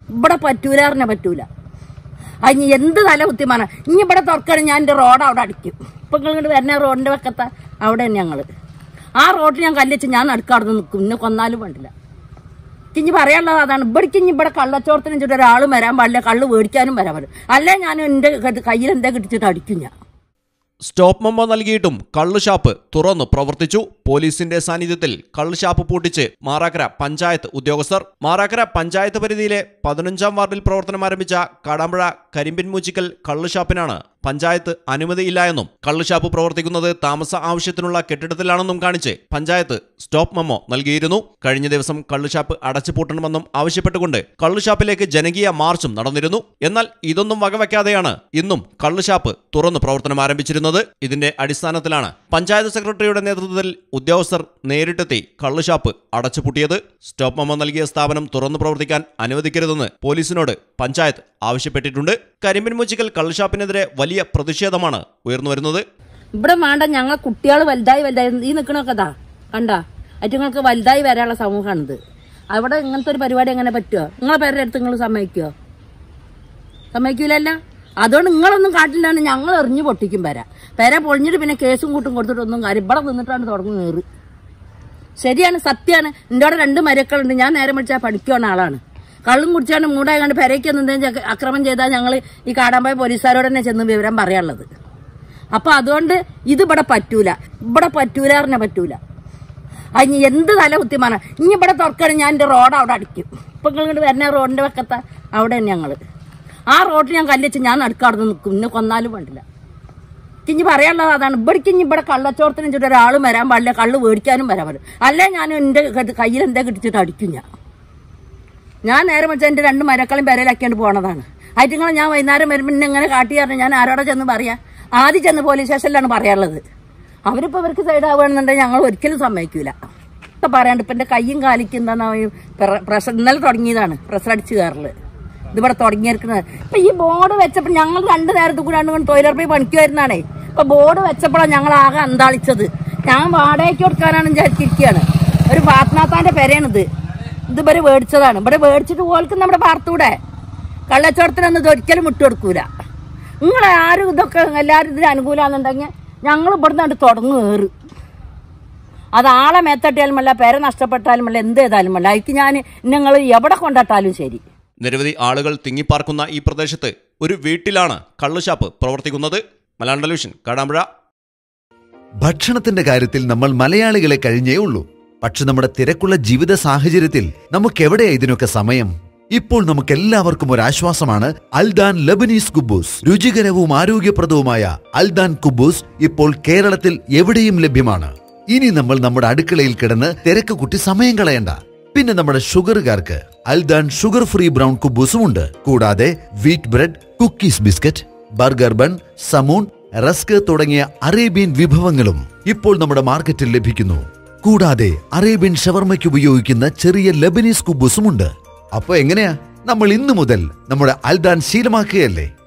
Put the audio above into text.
ഇവിടെ പറ്റൂല പറഞ്ഞ പറ്റൂല അതിന് എന്ത് തല കുത്തിമാന ഇനി ഇവിടെ തുറക്കണം ഞാൻ എൻ്റെ റോഡ് അവിടെ അടിക്കും ഇപ്പൊ നിങ്ങൾ ഇങ്ങോട്ട് വരുന്ന റോഡിന്റെ വെക്കത്ത അവിടെ തന്നെ ഞങ്ങള് ആ റോഡിൽ ഞാൻ കല്ലിച്ച് ഞാൻ നടുക്കടന്ന് നിൽക്കും ഇന്നെ കൊന്നാലും വേണ്ടില്ല ഇനി പറയാനുള്ളത് അതാണ് ഇവിടേക്ക് ഇനി ഇവിടെ കള്ളച്ചോടത്തിന് വെച്ചിട്ട് ഒരാളും വരാൻ പാടില്ല കള്ള് മേടിക്കാനും വരാൻ പാടില്ല അല്ലേ ഞാൻ എൻ്റെ കയ്യിൽ എന്താ കിട്ടിച്ചിട്ട് അടിക്കും ഞാൻ സ്റ്റോപ്പ് മെമ്മോ നൽകിയിട്ടും കള്ളുഷാപ്പ് തുറന്നു പ്രവർത്തിച്ചു പോലീസിന്റെ സാന്നിധ്യത്തിൽ കള്ളുഷാപ്പ് പൂട്ടിച്ച് മാറാക്കര പഞ്ചായത്ത് ഉദ്യോഗസ്ഥർ മാറാക്കര പഞ്ചായത്ത് പരിധിയിലെ പതിനഞ്ചാം വാർഡിൽ പ്രവർത്തനം ആരംഭിച്ച കാടാമ്പുഴ കരിമ്പിൻ മൂച്ചിക്കൽ കള്ളുഷാപ്പിനാണ് പഞ്ചായത്ത് അനുമതിയില്ല എന്നും കള്ളുഷാപ്പ് പ്രവർത്തിക്കുന്നത് താമസ ആവശ്യത്തിനുള്ള കെട്ടിടത്തിലാണെന്നും കാണിച്ച് പഞ്ചായത്ത് സ്റ്റോപ്പ് മെമ്മോ നൽകിയിരുന്നു കഴിഞ്ഞ ദിവസം കള്ളുഷാപ്പ് അടച്ചുപൂട്ടണമെന്നും ആവശ്യപ്പെട്ടുകൊണ്ട് കള്ളുഷാപ്പിലേക്ക് ജനകീയ മാർച്ചും നടന്നിരുന്നു എന്നാൽ ഇതൊന്നും വകവയ്ക്കാതെയാണ് ഇന്നും കള്ളുഷാപ്പ് തുറന്നു പ്രവർത്തനം ആരംഭിച്ചിരുന്നത് ഇതിന്റെ അടിസ്ഥാനത്തിലാണ് പഞ്ചായത്ത് സെക്രട്ടറിയുടെ നേതൃത്വത്തിൽ ഉദ്യോഗസ്ഥർ നേരിട്ടെത്തി കള്ളുഷാപ്പ് അടച്ചുപൂട്ടിയത് സ്റ്റോപ്പ് മെമ്മോ നൽകിയ സ്ഥാപനം തുറന്നു പ്രവർത്തിക്കാൻ അനുവദിക്കരുതെന്ന് പോലീസിനോട് പഞ്ചായത്ത് ആവശ്യപ്പെട്ടിട്ടുണ്ട് കരിമ്പിൻ മൂച്ചിക്കൽ കള്ളുഷാപ്പിനെതിരെ വലിയ പ്രതിഷേധമാണ് ഉയർന്നുവരുന്നത് ഇവിടെ വേണ്ട ഞങ്ങൾ കുട്ടികൾ വലുതായി വലുതായി ഈ നിൽക്കണൊക്കെ ഇതാ കണ്ട അറ്റുങ്ങൾക്ക് വലുതായി വരാനുള്ള സമൂഹമാണിത് അവിടെ ഇങ്ങനത്തെ ഒരു പരിപാടി എങ്ങനെ പറ്റുമോ നിങ്ങളെ പേരുടെ അടുത്ത് നിങ്ങൾ സമ്മതിക്കുമോ സമ്മതിക്കൂലല്ല അതുകൊണ്ട് നിങ്ങളൊന്നും കാട്ടില്ലാണ് ഞങ്ങൾ എറിഞ്ഞു പൊട്ടിക്കും വരാം പേരെ പൊളിഞ്ഞിട്ട് പിന്നെ കേസും കൂട്ടും കൊടുത്തിട്ടൊന്നും കാര്യം ഇവിടെ നിന്നിട്ടാണ് തുടങ്ങി കയറി ശരിയാണ് സത്യമാണ് എൻ്റെ അവിടെ രണ്ട് മരക്കളുണ്ട് ഞാൻ നേരെ വിളിച്ചാൽ പഠിക്കുന്ന ആളാണ് കള്ളും കുടിച്ചാണ് മൂടായി കണ്ട് പെരയ്ക്ക് എന്തെങ്കിലും അക്രമം ചെയ്താൽ ഞങ്ങൾ ഈ കാടാമ്പായ പോലീസുകാരോട് തന്നെ ചെന്ന് വിവരം പറയാനുള്ളത് അപ്പൊ അതുകൊണ്ട് ഇത് ഇവിടെ പറ്റൂല ഇവിടെ പറ്റൂല പറഞ്ഞ പറ്റൂല അതിന് എന്ത് തല കുത്തിമാന ഇനി ഇവിടെ തുറക്കണം ഞാൻ എൻ്റെ റോഡ് അവിടെ അടിക്കും ഇപ്പൊ നിങ്ങൾ ഇങ്ങോട്ട് വരുന്ന റോഡിന്റെ വെക്കത്ത അവിടെ തന്നെ ഞങ്ങള് ആ റോഡിൽ ഞാൻ കല്ലിച്ച് ഞാൻ നടുക്കടന്ന് നിൽക്കും ഇന്നെ കൊന്നാലും വേണ്ടില്ല ഇനി പറയാനുള്ളത് അതാണ് ഇവിടേക്ക് ഇനി ഇവിടെ കള്ളച്ചോടത്തിന് വെച്ചിട്ട് ഒരാളും വരാൻ പാടില്ല കള്ള് മേടിക്കാനും വരാൻ പാടില്ല അല്ലേ ഞാൻ എൻ്റെ കയ്യിൽ എന്താ കിട്ടിച്ചിട്ട് അടിക്കും ഞാൻ ഞാൻ നേരെ വെച്ചാൽ എൻ്റെ രണ്ട് മരക്കളും പെരയിലാക്കിയാണ്ട് പോണതാണ് ആയിട്ടുങ്ങളെ ഞാൻ വൈകുന്നേരം വരുമ്പോൾ ഇന്നെ ഇങ്ങനെ കാട്ടി പറഞ്ഞു ഞാൻ ആരോടെ ചെന്ന് പറയാ ആദ്യം ചെന്ന് പോലീസ് സ്റ്റേഷനിലാണ് പറയാനുള്ളത് അവരിപ്പോൾ ഇവർക്ക് സൈഡ് ആവുകയാണെന്നുണ്ടെങ്കിൽ ഞങ്ങൾ ഒരിക്കലും സമ്മതിക്കൂല ഇപ്പൊ പറയാണ്ട് ഇപ്പൊ എൻ്റെ കയ്യും കാലിക്കും എന്താ പ്രഷർ ഇന്നലെ തുടങ്ങിയതാണ് പ്രഷർ അടിച്ച് കയറല് ഇതിവിടെ തുടങ്ങിയിരിക്കുന്നത് ഇപ്പൊ ഈ ബോർഡ് വെച്ചപ്പോൾ ഞങ്ങൾ രണ്ടു നേരത്ത് കൂടെ രണ്ടു തൊഴിലുറപ്പിൽ പണിക്ക് വരുന്നതാണേ ഇപ്പൊ ബോർഡ് വെച്ചപ്പോഴാണ് ഞങ്ങൾ ആകെ അന്താളിച്ചത് ഞാൻ വാടകയ്ക്ക് കൊടുക്കാനാണ് വിചാരിച്ചിരിക്കുകയാണ് ഒരു ഫാത്മാത്താന്റെ പെരയാണിത് ഇത് ഇവര് മേടിച്ചതാണ് ഇവിടെ മേടിച്ചിട്ട് ഓൽക്ക് നമ്മുടെ പാർത്തൂടെ കള്ളച്ചോടത്തിനൊന്നും ഇത് ഒരിക്കലും വിട്ടുകൊടുക്കൂല നിങ്ങൾ ആരും ഇതൊക്കെ എല്ലാവരും ഇതിന് അനുകൂലമാണെന്നുണ്ടെങ്കിൽ ഞങ്ങൾ ഇവിടുന്ന് കണ്ട് തുടങ്ങും ഏറ് അത് ആളെ മേത്തട്ടിയാലും അല്ല പേരെ നഷ്ടപ്പെട്ടാലും അല്ല എന്ത് ചെയ്താലും അല്ല അതിക്ക് ഞാൻ നിങ്ങൾ എവിടെ കൊണ്ടിട്ടാലും ശരി നിരവധി ആളുകൾ തിങ്ങിപ്പാർക്കുന്ന ഈ പ്രദേശത്ത് ഒരു വീട്ടിലാണ് കള്ളുഷാപ്പ് പ്രവർത്തിക്കുന്നത് മലയാളം ടെലിവിഷൻ കാടാമ്പുഴ ഭക്ഷണത്തിന്റെ കാര്യത്തിൽ നമ്മൾ മലയാളികളെ കഴിഞ്ഞേ ഉള്ളൂ പക്ഷെ നമ്മുടെ തിരക്കുള്ള ജീവിത സാഹചര്യത്തിൽ നമുക്കെവിടെയാ ഇതിനൊക്കെ സമയം ഇപ്പോൾ നമുക്ക് എല്ലാവർക്കും ഒരു ആശ്വാസമാണ് അൽദാൻ ലബനീസ് കുബൂസ് രുചികരവും ആരോഗ്യപ്രദവുമായ അൽദാൻ കുബൂസ് ഇപ്പോൾ കേരളത്തിൽ എവിടെയും ലഭ്യമാണ് ഇനി നമ്മൾ നമ്മുടെ അടുക്കളയിൽ കിടന്ന് തിരക്ക് കുട്ടി സമയം കളയണ്ട പിന്നെ നമ്മുടെ ഷുഗറുകാർക്ക് അൽദാൻ ഷുഗർ ഫ്രീ ബ്രൗൺ കുബൂസും ഉണ്ട് കൂടാതെ wheat bread cookies biscuit burger bun സമൂൺ റസ്ക് തുടങ്ങിയ അറേബ്യൻ വിഭവങ്ങളും ഇപ്പോൾ നമ്മുടെ മാർക്കറ്റിൽ ലഭിക്കുന്നു കൂടാതെ അറേബ്യൻ ഷവർമയ്ക്ക് ഉപയോഗിക്കുന്ന ചെറിയ ലബനീസ് കുബൂസും ഉണ്ട് അപ്പൊ എങ്ങനെയാ നമ്മൾ ഇന്നു മുതൽ നമ്മുടെ അൽദാൻ ശീലമാക്കുകയല്ലേ